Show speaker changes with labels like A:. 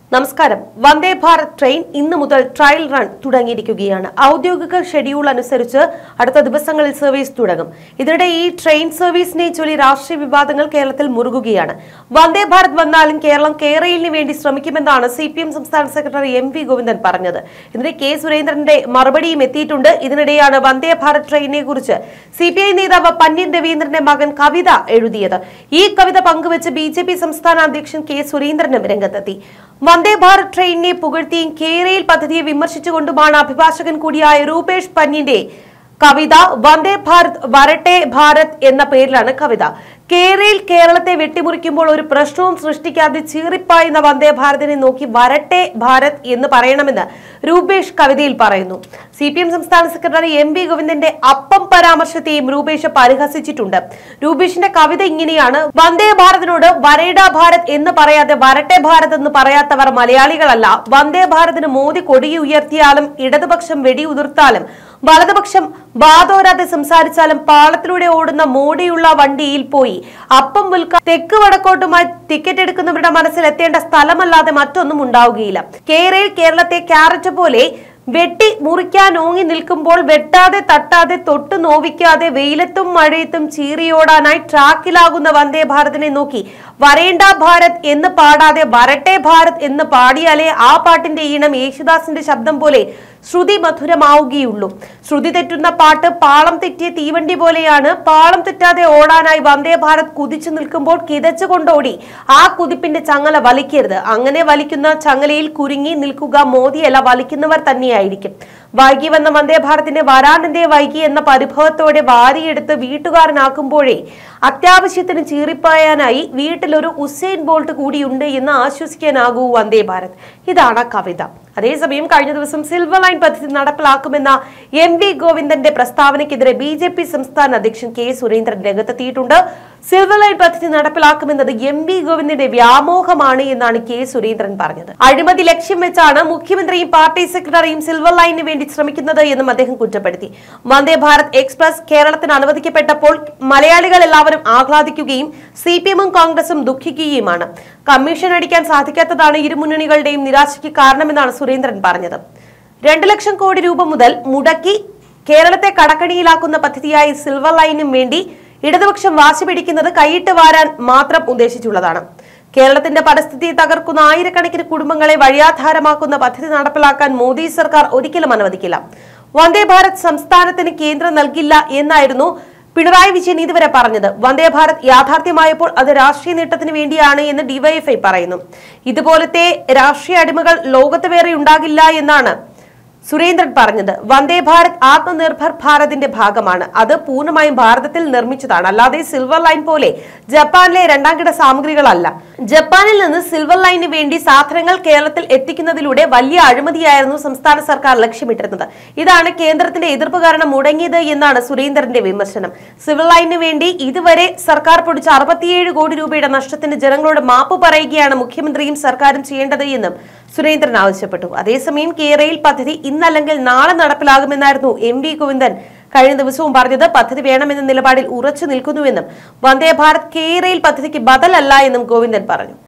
A: നമസ്കാരം വന്ദേ ഭാരത് ട്രെയിൻ ഇന്നു മുതൽ ട്രയൽ റൺ തുടങ്ങിയിരിക്കുകയാണ് ഔദ്യോഗിക ഷെഡ്യൂൾ അനുസരിച്ച് അടുത്ത ദിവസങ്ങളിൽ സർവീസ് തുടങ്ങും ഇതിനിടെ ഈ ട്രെയിൻ സർവീസിനെ ചൊല്ലി രാഷ്ട്രീയ വിവാദങ്ങൾ കേരളത്തിൽ മുറുകുകയാണ് വന്ദേ ഭാരത് വന്നാലും കേരളം കേരളിന് വേണ്ടി ശ്രമിക്കുമെന്നാണ് സി പി എം സംസ്ഥാന സെക്രട്ടറി എം വി ഗോവിന്ദൻ പറഞ്ഞത് ഇതിന് കെ സുരേന്ദ്രന്റെ മറുപടിയും എത്തിയിട്ടുണ്ട് ഇതിനിടെയാണ് വന്ദേ ഭാരത് ട്രെയിനിനെ കുറിച്ച് സി പി ഐ നേതാവ് പന്യൻ രവീന്ദ്രന്റെ മകൻ കവിത എഴുതിയത് ഈ കവിത പങ്കുവച്ച് ബി ജെ പി സംസ്ഥാന അധ്യക്ഷൻ കെ സുരേന്ദ്രനും രംഗത്തെത്തി വന്ദേ ഭാരത് ട്രെയിനിനെ പുകഴ്ത്തിയും കേരയിൽ പദ്ധതിയെ വിമർശിച്ചുകൊണ്ടുമാണ് അഭിഭാഷകൻ കൂടിയായ രൂപേഷ് പന്യന്റെ കവിത വന്ദേ ഭാരത് വരട്ടെ ഭാരത് എന്ന പേരിലാണ് കവിത കേരയിൽ കേരളത്തെ വെട്ടിമുറിക്കുമ്പോൾ ഒരു പ്രശ്നവും സൃഷ്ടിക്കാതെ ചീറിപ്പായുന്ന വന്ദേ ഭാരതിനെ നോക്കി വരട്ടെ ഭാരത് എന്ന് പറയണമെന്ന് രൂപേഷ് കവിതയിൽ പറയുന്നു സി പി എം സംസ്ഥാന സെക്രട്ടറി എം വി ഗോവിന്ദന്റെ അപ്പം പരാമർശത്തെയും രൂപേഷ് പരിഹസിച്ചിട്ടുണ്ട് രൂപേഷിന്റെ കവിത ഇങ്ങനെയാണ് വന്ദേ ഭാരതിനോട് വരേട ഭാരത് എന്ന് പറയാതെ വരട്ടെ ഭാരത് എന്ന് പറയാത്തവർ മലയാളികളല്ല വന്ദേ ഭാരതിന് മോദി കൊടി ഉയർത്തിയാലും ഇടതുപക്ഷം വെടിയുതിർത്താലും വലതുപക്ഷം വാതോരാതെ സംസാരിച്ചാലും പാളത്തിലൂടെ ഓടുന്ന മോടിയുള്ള വണ്ടിയിൽ പോയി അപ്പം വിൽക്കാൻ തെക്ക് വടക്കോട്ടുമായി ടിക്കറ്റ് എടുക്കുന്നവരുടെ മനസ്സിൽ എത്തേണ്ട സ്ഥലമല്ലാതെ മറ്റൊന്നും ഉണ്ടാവുകയില്ല കേരയിൽ കേരളത്തെ ക്യാരറ്റ് പോലെ വെട്ടി മുറിക്കാൻ ഓങ്ങി നിൽക്കുമ്പോൾ വെട്ടാതെ തട്ടാതെ തൊട്ട് നോവിക്കാതെ വെയിലത്തും മഴയത്തും ചീറിയോടാനായി ട്രാക്കിലാകുന്ന വന്ദേ ഭാരതിനെ നോക്കി വരേണ്ട ഭാരത് എന്ന് പാടാതെ വരട്ടെ ഭാരത് എന്ന് പാടിയാലേ ആ പാട്ടിന്റെ ഈണം യേശുദാസിന്റെ ശബ്ദം പോലെ ശ്രുതി മധുരമാവുകയുള്ളൂ ശ്രുതി തെറ്റുന്ന പാട്ട് പാളം തെറ്റിയ തീവണ്ടി പോലെയാണ് പാളം തെറ്റാതെ ഓടാനായി വന്ദേ ഭാരത് കുതിച്ചു നിൽക്കുമ്പോൾ കിതച്ചുകൊണ്ടോടി ആ കുതിപ്പിന്റെ ചങ്ങല വലിക്കരുത് അങ്ങനെ വലിക്കുന്ന ചങ്ങലയിൽ കുരുങ്ങി നിൽക്കുക മോദിയല്ല വലിക്കുന്നവർ തന്നെയായിരിക്കും വൈകി വന്ന വന്ദേ ഭാരതിന്റെ വരാനെന്തേ വൈകി എന്ന പരിഭവത്തോടെ വാരിയെടുത്ത് വീട്ടുകാരനാക്കുമ്പോഴേ അത്യാവശ്യത്തിന് ചീറിപ്പായാനായി വീട്ടിലൊരു ഉസൈൻ ബോൾട്ട് കൂടിയുണ്ട് എന്ന് ആശ്വസിക്കാനാകൂ വന്ദേ ഭാരത് ഇതാണ് കവിത അതേസമയം കഴിഞ്ഞ ദിവസം സിൽവർ ലൈൻ പദ്ധതി നടപ്പിലാക്കുമെന്ന എം വി ഗോവിന്ദന്റെ പ്രസ്താവനയ്ക്കെതിരെ ബി ജെ പി സംസ്ഥാന അധ്യക്ഷൻ കെ സുരേന്ദ്രൻ രംഗത്തെത്തിയിട്ടുണ്ട് സിൽവർ ലൈൻ പദ്ധതി നടപ്പിലാക്കുമെന്നത് എം വി ഗോവിന്ദന്റെ വ്യാമോഹമാണ് എന്നാണ് കെ സുരേന്ദ്രൻ പറഞ്ഞത് അഴിമതി ലക്ഷ്യം വെച്ചാണ് മുഖ്യമന്ത്രിയും പാർട്ടി സെക്രട്ടറിയും സിൽവർ ലൈനിന് വേണ്ടി ശ്രമിക്കുന്നത് എന്നും അദ്ദേഹം കുറ്റപ്പെടുത്തി വന്ദേ ഭാരത് എക്സ്പ്രസ് കേരളത്തിന് അനുവദിക്കപ്പെട്ടപ്പോൾ മലയാളികൾ എല്ലാവരും ആഹ്ലാദിക്കുകയും സി പി എമ്മും കോൺഗ്രസും ദുഃഖിക്കുകയുമാണ് കമ്മീഷൻ അടിക്കാൻ സാധിക്കാത്തതാണ് ഇരു മുന്നണികളുടെയും നിരാശയ്ക്ക് കാരണമെന്നാണ് സുരേന്ദ്രൻ പറഞ്ഞത് രണ്ടു ലക്ഷം കോടി രൂപ മുതൽ മുടക്കി കേരളത്തെ കടക്കണിയിലാക്കുന്ന പദ്ധതിയായി സിൽവർ ലൈനും വേണ്ടി ഇടതുപക്ഷം വാശി പിടിക്കുന്നത് കൈയിട്ട് വാരാൻ മാത്രം ഉദ്ദേശിച്ചുള്ളതാണ് കേരളത്തിന്റെ പരിസ്ഥിതിയെ തകർക്കുന്ന ആയിരക്കണക്കിന് കുടുംബങ്ങളെ വഴിയാധാരമാക്കുന്ന പദ്ധതി നടപ്പിലാക്കാൻ മോദി സർക്കാർ ഒരിക്കലും അനുവദിക്കില്ല വന്ദേ ഭാരത് സംസ്ഥാനത്തിന് കേന്ദ്രം നൽകില്ല എന്നായിരുന്നു പിണറായി വിജയൻ ഇതുവരെ പറഞ്ഞത് വന്ദേ ഭാരത് യാഥാർത്ഥ്യമായപ്പോൾ അത് രാഷ്ട്രീയ നേട്ടത്തിന് വേണ്ടിയാണ് എന്ന് ഡിവൈഎഫ്ഐ പറയുന്നു ഇതുപോലത്തെ രാഷ്ട്രീയ അടിമകൾ ലോകത്ത് വേറെ ഉണ്ടാകില്ല എന്നാണ് സുരേന്ദ്രൻ പറഞ്ഞത് വന്ദേ ഭാരത് ആത്മനിർഭർ ഭാരതിന്റെ ഭാഗമാണ് അത് പൂർണ്ണമായും ഭാരതത്തിൽ നിർമ്മിച്ചതാണ് അല്ലാതെ സിൽവർ ലൈൻ പോലെ ജപ്പാനിലെ രണ്ടാം കിട സാമഗ്രികളല്ല ജപ്പാനിൽ നിന്ന് സിൽവർ ലൈനിന് വേണ്ടി സാധനങ്ങൾ കേരളത്തിൽ എത്തിക്കുന്നതിലൂടെ വലിയ അഴിമതിയായിരുന്നു സംസ്ഥാന സർക്കാർ ലക്ഷ്യമിട്ടിരുന്നത് ഇതാണ് കേന്ദ്രത്തിന്റെ എതിർപ്പ് കാരണം മുടങ്ങിയത് എന്നാണ് സുരേന്ദ്രന്റെ വിമർശനം സിവിൽ ലൈനിന് വേണ്ടി ഇതുവരെ സർക്കാർ പൊടിച്ച അറുപത്തിയേഴ് കോടി രൂപയുടെ നഷ്ടത്തിന് ജനങ്ങളോട് മാപ്പ് പറയുകയാണ് മുഖ്യമന്ത്രിയും സർക്കാരും ചെയ്യേണ്ടത് എന്നും സുരേന്ദ്രൻ ആവശ്യപ്പെട്ടു അതേസമയം കേരയിൽ പദ്ധതി ഇന്നല്ലെങ്കിൽ നാളെ നടപ്പിലാകുമെന്നായിരുന്നു എം വി ഗോവിന്ദൻ കഴിഞ്ഞ ദിവസവും പറഞ്ഞത് പദ്ധതി വേണമെന്ന നിലപാടിൽ ഉറച്ചു നിൽക്കുന്നുവെന്നും വന്ദേ ഭാരത് കേരയിൽ പദ്ധതിക്ക് ബദലല്ല എന്നും ഗോവിന്ദൻ പറഞ്ഞു